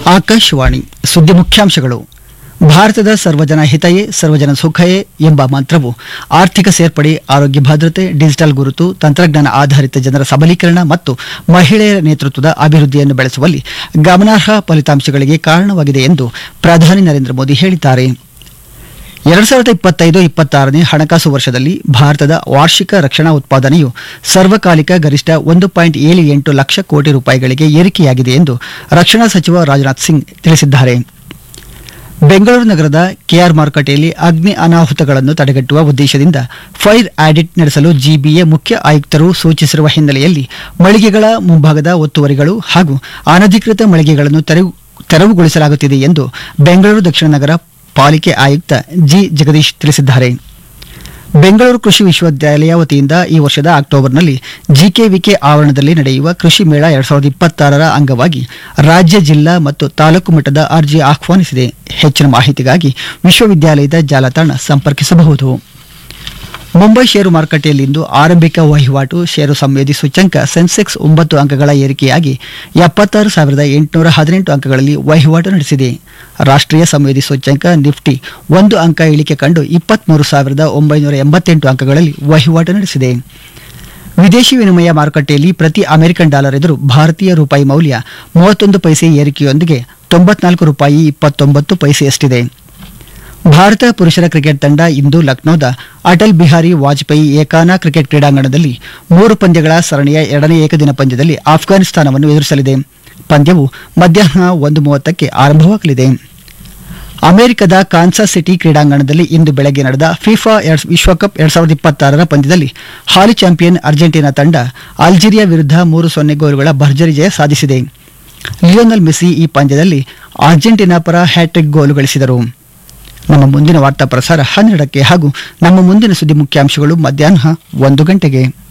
ಆಕಾಶವಾಣಿ ಸುದ್ದಿ ಮುಖ್ಯಾಂಶಗಳು ಭಾರತದ ಸರ್ವಜನ ಹಿತಯೇ ಸರ್ವಜನ ಸುಖಯೇ ಎಂಬ ಮಂತ್ರವು ಆರ್ಥಿಕ ಸೇರ್ಪಡೆ ಆರೋಗ್ಯ ಭದ್ರತೆ ಡಿಜಿಟಲ್ ಗುರುತು ತಂತ್ರಜ್ಞಾನ ಆಧಾರಿತ ಜನರ ಸಬಲೀಕರಣ ಮತ್ತು ಮಹಿಳೆಯರ ನೇತೃತ್ವದ ಅಭಿವೃದ್ಧಿಯನ್ನು ಬೆಳೆಸುವಲ್ಲಿ ಗಮನಾರ್ಹ ಫಲಿತಾಂಶಗಳಿಗೆ ಕಾರಣವಾಗಿದೆ ಎಂದು ಪ್ರಧಾನಿ ನರೇಂದ್ರ ಮೋದಿ ಹೇಳಿದ್ದಾರೆ ಎರಡ್ ಸಾವಿರದ ಇಪ್ಪತ್ತೈದು ಇಪ್ಪತ್ತಾರನೇ ಹಣಕಾಸು ವರ್ಷದಲ್ಲಿ ಭಾರತದ ವಾರ್ಷಿಕ ರಕ್ಷಣಾ ಉತ್ಪಾದನೆಯು ಸರ್ವಕಾಲಿಕ ಗರಿಷ್ಠ ಒಂದು ಪಾಯಿಂಟ್ ಏಳು ಎಂಟು ಲಕ್ಷ ಕೋಟಿ ರೂಪಾಯಿಗಳಿಗೆ ಏರಿಕೆಯಾಗಿದೆ ಎಂದು ರಕ್ಷಣಾ ಸಚಿವ ರಾಜನಾಥ್ ಸಿಂಗ್ ತಿಳಿಸಿದ್ದಾರೆ ಬೆಂಗಳೂರು ನಗರದ ಕೆಆರ್ ಮಾರುಕಟ್ಟೆಯಲ್ಲಿ ಅಗ್ನಿ ಅನಾಹುತಗಳನ್ನು ತಡೆಗಟ್ಟುವ ಉದ್ದೇಶದಿಂದ ಫೈರ್ ಆಡಿಟ್ ನಡೆಸಲು ಜಿಬಿಎ ಮುಖ್ಯ ಆಯುಕ್ತರು ಸೂಚಿಸಿರುವ ಹಿನ್ನೆಲೆಯಲ್ಲಿ ಮಳಿಗೆಗಳ ಮುಂಭಾಗದ ಒತ್ತುವರಿಗಳು ಹಾಗೂ ಅನಧಿಕೃತ ಮಳಿಗೆಗಳನ್ನು ತೆರವು ತೆರವುಗೊಳಿಸಲಾಗುತ್ತಿದೆ ಎಂದು ಬೆಂಗಳೂರು ದಕ್ಷಿಣ ನಗರ ಪಾಲಿಕೆ ಆಯುಕ್ತ ಜಿ ಜಗದೀಶ್ ತಿಳಿಸಿದ್ದಾರೆ ಬೆಂಗಳೂರು ಕೃಷಿ ವಿಶ್ವವಿದ್ಯಾಲಯ ವತಿಯಿಂದ ಈ ವರ್ಷದ ಅಕ್ಟೋಬರ್ನಲ್ಲಿ ಜಿಕೆವಿಕೆ ಆವರಣದಲ್ಲಿ ನಡೆಯುವ ಕೃಷಿ ಮೇಳ ಎರಡ್ ಸಾವಿರದ ಇಪ್ಪತ್ತಾರರ ಅಂಗವಾಗಿ ರಾಜ್ಯ ಜಿಲ್ಲಾ ಮತ್ತು ತಾಲೂಕು ಮಟ್ಟದ ಅರ್ಜಿ ಆಹ್ವಾನಿಸಿದೆ ಹೆಚ್ಚಿನ ಮಾಹಿತಿಗಾಗಿ ವಿಶ್ವವಿದ್ಯಾಲಯದ ಜಾಲತಾಣ ಸಂಪರ್ಕಿಸಬಹುದು ಮುಂಬೈ ಷೇರು ಮಾರುಕಟ್ಟೆಯಲ್ಲಿಂದು ಆರಂಭಿಕ ವಹಿವಾಟು ಷೇರು ಸಂವೇದಿ ಸೂಚ್ಯಂಕ ಸೆನ್ಸೆಕ್ಸ್ ಒಂಬತ್ತು ಅಂಕಗಳ ಏರಿಕೆಯಾಗಿ ಎಪ್ಪತ್ತಾರು ಸಾವಿರದ ಎಂಟುನೂರ ಹದಿನೆಂಟು ಅಂಕಗಳಲ್ಲಿ ವಹಿವಾಟು ನಡೆಸಿದೆ ರಾಷ್ಟ್ರೀಯ ಸಂವೇದಿ ಸೂಚ್ಯಂಕ ನಿಫ್ಟಿ ಒಂದು ಅಂಕ ಇಳಿಕೆ ಕಂಡು ಇಪ್ಪತ್ಮೂರು ಸಾವಿರದ ಒಂಬೈನೂರ ಎಂಬತ್ತೆಂಟು ಅಂಕಗಳಲ್ಲಿ ವಹಿವಾಟು ನಡೆಸಿದೆ ವಿದೇಶಿ ವಿನಿಮಯ ಮಾರುಕಟ್ಟೆಯಲ್ಲಿ ಪ್ರತಿ ಅಮೆರಿಕನ್ ಡಾಲರ್ ಎದುರು ಭಾರತೀಯ ರೂಪಾಯಿ ಮೌಲ್ಯ ಮೂವತ್ತೊಂದು ಪೈಸೆ ಏರಿಕೆಯೊಂದಿಗೆ ತೊಂಬತ್ನಾಲ್ಕು ರೂಪಾಯಿ ಇಪ್ಪತ್ತೊಂಬತ್ತು ಪೈಸೆಯಷ್ಟಿದೆ ಭಾರತ ಪುರುಷರ ಕ್ರಿಕೆಟ್ ತಂಡ ಇಂದು ಲಕ್ನೋದ ಅಟಲ್ ಬಿಹಾರಿ ವಾಜಪೇಯಿ ಏಕಾನ ಕ್ರಿಕೆಟ್ ಕ್ರೀಡಾಂಗಣದಲ್ಲಿ ಮೂರು ಪಂದ್ಯಗಳ ಸರಣಿಯ ಎರಡನೇ ಏಕದಿನ ಪಂದ್ಯದಲ್ಲಿ ಆಫ್ಘಾನಿಸ್ತಾನವನ್ನು ಎದುರಿಸಲಿದೆ ಪಂದ್ಯವು ಮಧ್ಯಾಹ್ನ ಒಂದು ಮೂವತ್ತಕ್ಕೆ ಆರಂಭವಾಗಲಿದೆ ಅಮೆರಿಕದ ಕಾನ್ಸಾಸ್ ಸಿಟಿ ಕ್ರೀಡಾಂಗಣದಲ್ಲಿ ಇಂದು ಬೆಳಗ್ಗೆ ನಡೆದ ಫಿಫಾ ಎರಡ್- ವಿಶ್ವಕಪ್ ಎರಡ್ ಸಾವಿರದ ಇಪ್ಪತ್ತಾರರ ಪಂದ್ಯದಲ್ಲಿ ಹಾಲಿ ಚಾಂಪಿಯನ್ ಅರ್ಜೆಂಟೀನಾ ತಂಡ ಅಲ್ಜೀರಿಯಾ ವಿರುದ್ಧ ಮೂರು ಸೊನ್ನೆ ಗೋಲುಗಳ ಭರ್ಜರಿ ಜಯ ಸಾಧಿಸಿದೆ ಲಿಯೋನಲ್ ಮೆಸ್ಸಿ ಈ ಪಂದ್ಯದಲ್ಲಿ ಅರ್ಜೆಂಟೀನಾ ಪರ ಹ್ಯಾಟ್ರಿಕ್ ಗೋಲು ಗಳಿಸಿದರು ನಮ್ಮ ಮುಂದಿನ ವಾರ್ತಾ ಪ್ರಸಾರ ಹನ್ನೆರಡಕ್ಕೆ ಹಾಗೂ ನಮ್ಮ ಮುಂದಿನ ಸುದ್ದಿ ಮುಖ್ಯಾಂಶಗಳು ಮಧ್ಯಾಹ್ನ ಒಂದು ಗಂಟೆಗೆ